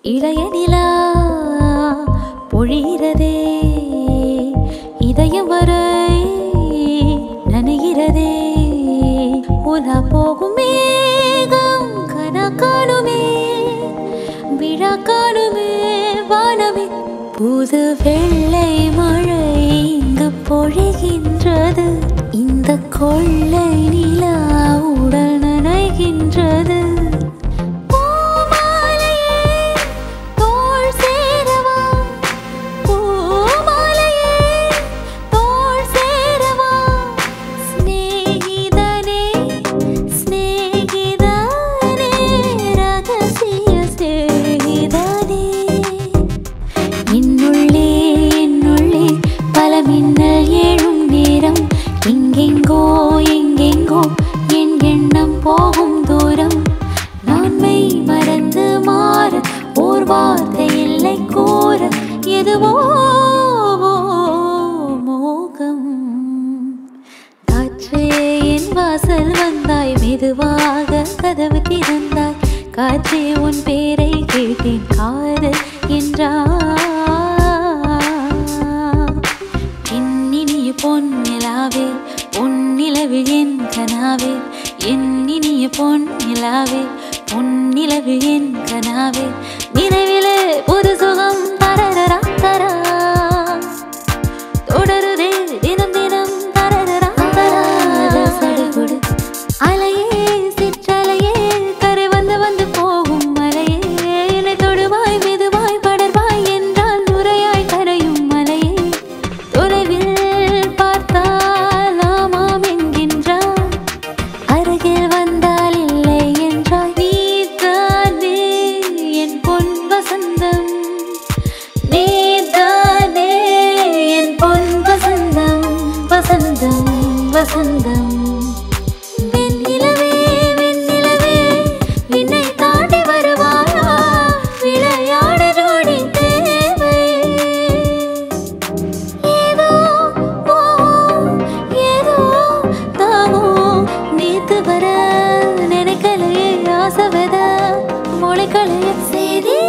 இளைய நிலா பொழிகிறதே இதயம் வரை நனைகிறதே உலா போகும் மேகம் கனா காணுமே விழா காணுமே வானமே புது வெள்ளை மழை இங்கு பொழிகின்றது இந்த கொள்ளை நிலா உடல் நனைகின்றது பூமாலையே, தோள் சேரவா பூமாலையே, தோள் சேரவா சிநேகிதனே, சிநேகிதனே, ரகசிய சிநேகிதனே. என்னுள்ளே என்னுள்ளே பல மின்னல் ஏழும் நேரம் எங்கெங்கோ எங்கெங்கோ என் எண்ணம் போகும் தூரம் நான்மை மறந்து மாற ஓர் வார்த்தை இல்லை கூற எதுவோ மோகம் காற்றே என் வாசல் வந்தாய் மெதுவாக கதவு திறந்தாய் காற்றே உன் பேரை கேட்டேன் காதல் என்றார் என்னினிய பொன்னிலாவே பொன்னிலவில் என் கனாவே என்னினிய பொன்னிலாவே பொன்னிலவில் என் கனாவே நினைவிலே புது சுகம் தரரரா தரா தொடருதே தினம் தினம் தரரரா தராத சடுகுடு அலையே சிற்றலையே கரை வந்து வந்து போகும் மலையே என்னை தொடுவாய் மெதுவாய் படர்வாய் என்றால் நுரையாய் கரையும் மலையே தொலைவில் பார்த்தால் ஆமாம் என்கின்றார் அருகில் வந்தால் இல்லை என்றாய் நீதானே என் பொன் வசந்தம் நீதானே என் பொன் வசந்தம் வசந்தம் வசந்தம் வெண்ணிலவே வெண்ணிலவே விண்ணை தாண்டி வருவாயா விளையாட ஜோடி தேவை ஏதோ ஓ, ஏதோ தாவோ நேத்து வர நினைக்கலையே ஆசவத முளைக்கலையே சரி